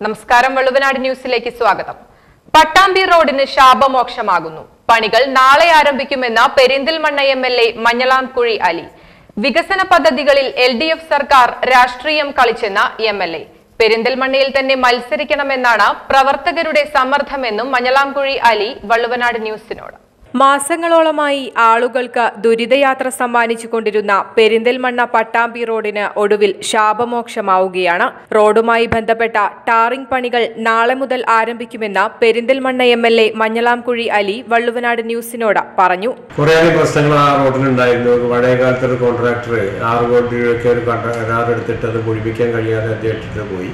നമസ്കാരം വള്ളുവനാട് ന്യൂസിലേക്ക് സ്വാഗതം പട്ടാമ്പി റോഡിന് ശാപമോക്ഷമാകുന്നു പണികൾ നാളെ ആരംഭിക്കുമെന്ന് Perinthalmanna M L A Manjalamkuzhi Ali വികസന പദ്ധതികളിൽ എൽ ഡി എഫ് സർക്കാർ രാഷ്ട്രീയം കളിച്ചെന്ന എം എൽ എ പെരിന്തൽമണ്ണയിൽ തന്നെ മത്സരിക്കണമെന്നാണ് പ്രവർത്തകരുടെ സമ്മർദ്ദമെന്നും മഞ്ഞളാംകുഴി അലി വള്ളുവനാട് ന്യൂസിനോട് മാസങ്ങളോളമായി ആളുകൾക്ക് ദുരിതയാത്ര സമ്മാനിച്ചുകൊണ്ടിരുന്ന പെരിന്തൽമണ്ണ പട്ടാമ്പി റോഡിന് ഒടുവിൽ ശാപമോക്ഷമാവുകയാണ് റോഡുമായി ബന്ധപ്പെട്ട ടാറിംഗ് പണികൾ നാളെ മുതൽ ആരംഭിക്കുമെന്ന് Perinthalmanna M L A Manjalamkuzhi Ali Valluvanad ന്യൂസിനോട് പറഞ്ഞു കുറേയധികം പ്രശ്നങ്ങൾ ആ റോഡിലുണ്ടായിരുന്നു പഴയ കാലത്ത് ഒരു കോൺട്രാക്ടർ ആറ് കോടി രൂപയ്ക്ക് ഒരു കണ്ട- കരാർ എടുത്തിട്ട് അത് മുഴിപ്പിക്കാൻ കഴിയാതെ അദ്ദേഹം ഇട്ടിട്ട് പോയി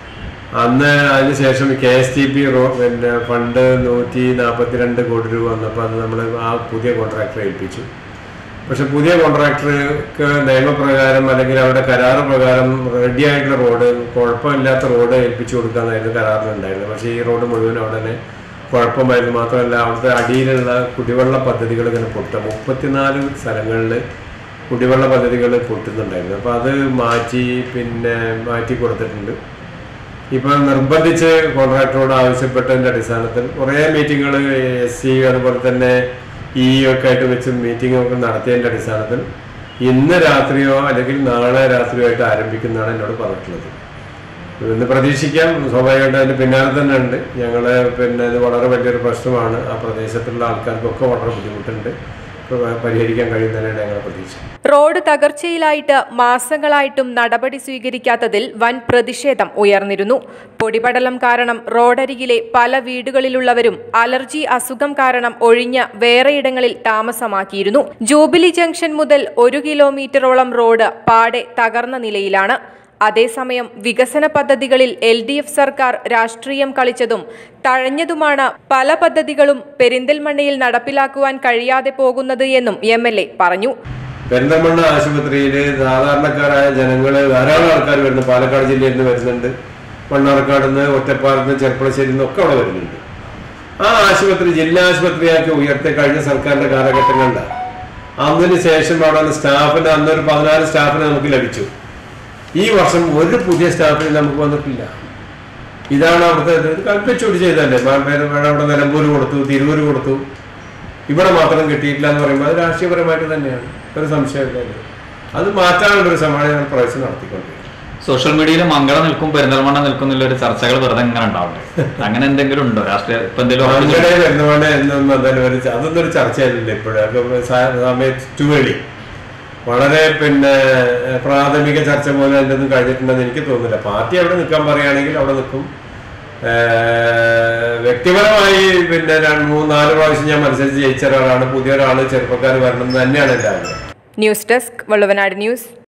അന്ന് അതിനുശേഷം K S T P road പിന്നെ ഫണ്ട് നൂറ്റി നാൽപ്പത്തിരണ്ട് കോടി രൂപ വന്നപ്പോൾ അത് നമ്മൾ ആ പുതിയ കോൺട്രാക്ടറെ ഏൽപ്പിച്ചു പക്ഷെ പുതിയ കോൺട്രാക്ടർക്ക് നിയമപ്രകാരം അല്ലെങ്കിൽ അവരുടെ കരാർ പ്രകാരം റെഡി ആയിട്ടുള്ള റോഡ് കുഴപ്പമില്ലാത്ത റോഡ് ഏൽപ്പിച്ചു കൊടുക്കാന്നായിരുന്നു കരാറിലുണ്ടായിരുന്നത് പക്ഷേ ഈ റോഡ് മുഴുവൻ അവിടെ തന്നെ കുഴപ്പമായിരുന്നു മാത്രമല്ല അവിടുത്തെ അടിയിലുള്ള കുടിവെള്ള പദ്ധതികൾ ഇങ്ങനെ പൊട്ടുക മുപ്പത്തിനാല് സ്ഥലങ്ങളിൽ കുടിവെള്ള പദ്ധതികൾ പൊട്ടുന്നുണ്ടായിരുന്നു അപ്പോൾ അത് മാറ്റി പിന്നെ മാറ്റി കൊടുത്തിട്ടുണ്ട് ഇപ്പം നിർബന്ധിച്ച് കോൺട്രാക്ടറോട് ആവശ്യപ്പെട്ടതിൻ്റെ അടിസ്ഥാനത്തിൽ കുറേ മീറ്റിങ്ങുകൾ എസ് സി അതുപോലെ തന്നെ ഇ ഒക്കെ ആയിട്ട് വെച്ച് മീറ്റിംഗ് ഒക്കെ നടത്തിയതിൻ്റെ അടിസ്ഥാനത്തിൽ ഇന്ന് രാത്രിയോ അല്ലെങ്കിൽ നാളെ രാത്രിയോ ആയിട്ട് ആരംഭിക്കുന്നതാണ് എന്നോട് പറഞ്ഞിട്ടുള്ളത് ഇന്ന് പ്രതീക്ഷിക്കാം സ്വാഭാവികമായിട്ട് അതിന്റെ പിന്നാലെ തന്നെ ഉണ്ട് ഞങ്ങൾ പിന്നെ ഇത് വളരെ വലിയൊരു പ്രശ്നമാണ് ആ പ്രദേശത്തുള്ള ആൾക്കാർക്കൊക്കെ വളരെ ബുദ്ധിമുട്ടുണ്ട് ഇപ്പൊ പരിഹരിക്കാൻ കഴിയുന്നതിനാണ് ഞങ്ങളുടെ പ്രതീക്ഷ റോഡ് തകർച്ചയിലായിട്ട് മാസങ്ങളായിട്ടും നടപടി സ്വീകരിക്കാത്തതിൽ വൻ പ്രതിഷേധം ഉയർന്നിരുന്നു പൊടിപടലം കാരണം റോഡരികിലെ പല വീടുകളിലുള്ളവരും അലർജി അസുഖം കാരണം ഒഴിഞ്ഞ വേറെയിടങ്ങളിൽ താമസമാക്കിയിരുന്നു ജൂബിലി ജംഗ്ഷൻ മുതൽ ഒരു കിലോമീറ്ററോളം റോഡ് പാടെ തകർന്ന നിലയിലാണ് അതേസമയം വികസന പദ്ധതികളിൽ എൽ ഡി എഫ് സർക്കാർ രാഷ്ട്രീയം കളിച്ചതും തഴഞ്ഞതുമാണ് പല പദ്ധതികളും പെരിന്തൽമണ്ണയിൽ നടപ്പിലാക്കുവാൻ കഴിയാതെ പോകുന്നത് എന്നും എം എൽ എ പറഞ്ഞു പെരിന്തൽമണ്ണ ആശുപത്രിയിൽ സാധാരണക്കാരായ ജനങ്ങൾ ധാരാളം ആൾക്കാർ വരുന്നു പാലക്കാട് ജില്ലയിൽ നിന്ന് വരുന്നുണ്ട് മണ്ണാർക്കാട് നിന്ന് ഒറ്റപ്പാലത്ത് നിന്ന് ചെർപ്പളശ്ശേരി നിന്നൊക്കെ അവിടെ വരുന്നുണ്ട് ആ ആശുപത്രി ജില്ലാ ആശുപത്രിയാക്കി ഉയർത്തി കഴിഞ്ഞ സർക്കാരിന്റെ കാലഘട്ടങ്ങളിലാണ് അതിന് ശേഷം അവിടെ സ്റ്റാഫിന് അന്നൊരു പതിനാല് സ്റ്റാഫിനെ നമുക്ക് ലഭിച്ചു ഈ വർഷം ഒരു പുതിയ സ്റ്റാഫിന് നമുക്ക് വന്നിട്ടില്ല ഇതാണ് അവിടുത്തെ ഇത് കൽപ്പിച്ചുകൂടി ചെയ്തല്ലേ മ- മ- മ- അവിടെ നിലമ്പൂർ കൊടുത്തു തിരൂര് കൊടുത്തു ഇവിടെ മാത്രം കിട്ടിയിട്ടില്ല എന്ന് പറയുമ്പോൾ അത് രാഷ്ട്രീയപരമായിട്ട് തന്നെയാണ് ഒരു സംശയമില്ല അത് മാറ്റാനുള്ള ഒരു ശ്രമമാണ് ഞങ്ങൾ പ്രവേശനം നടത്തിക്കൊണ്ടിരിക്കുന്നത് സോഷ്യൽ മീഡിയയിൽ മംഗള നിൽക്കും പെരിന്തൽമണ്ണ നിൽക്കും എന്നുള്ള ഒരു ചർച്ചകൾ വെറുതെ ഇങ്ങനെ ഉണ്ടാവട്ടെ അങ്ങനെ എന്തെങ്കിലും ഉണ്ടോ രാഷ്ട്രീയ ഇപ്പൊ എന്തെങ്കിലും ഉറപ്പിച്ചു? അങ്ങനെ വരുന്നതുകൊണ്ട് എന്നൊന്നും എന്തായാലും ഒരു ച- അതൊന്നും ഒരു ചർച്ചയല്ല ഇപ്പോഴും അതൊക്കെ സ- സമയത്ത് ടു early. വളരെ പിന്നെ പ്രാഥമിക ചർച്ച പോലും അതിൻ്റെ ഒന്നും കഴിഞ്ഞിട്ടുണ്ടെന്ന് എനിക്ക് തോന്നുന്നില്ല പാർട്ടി അവിടെ നിൽക്കാൻ പറയുകയാണെങ്കിൽ അവിടെ നിൽക്കും ഏഹ് വ്യക്തിപരമായി പിന്നെ രണ്ട് മൂന്ന് നാല് പ്രാവശ്യം ഞാൻ മത്സരിച്ച് ജയിച്ച ഒരാളാണ് പുതിയ ഒരാൾ ചെറുപ്പക്കാർ വരണം എന്ന് തന്നെയാണ് എൻ്റെ ആഗ്രഹം ന്യൂസ് ഡെസ്ക് വള്ളുവനാട് ന്യൂസ്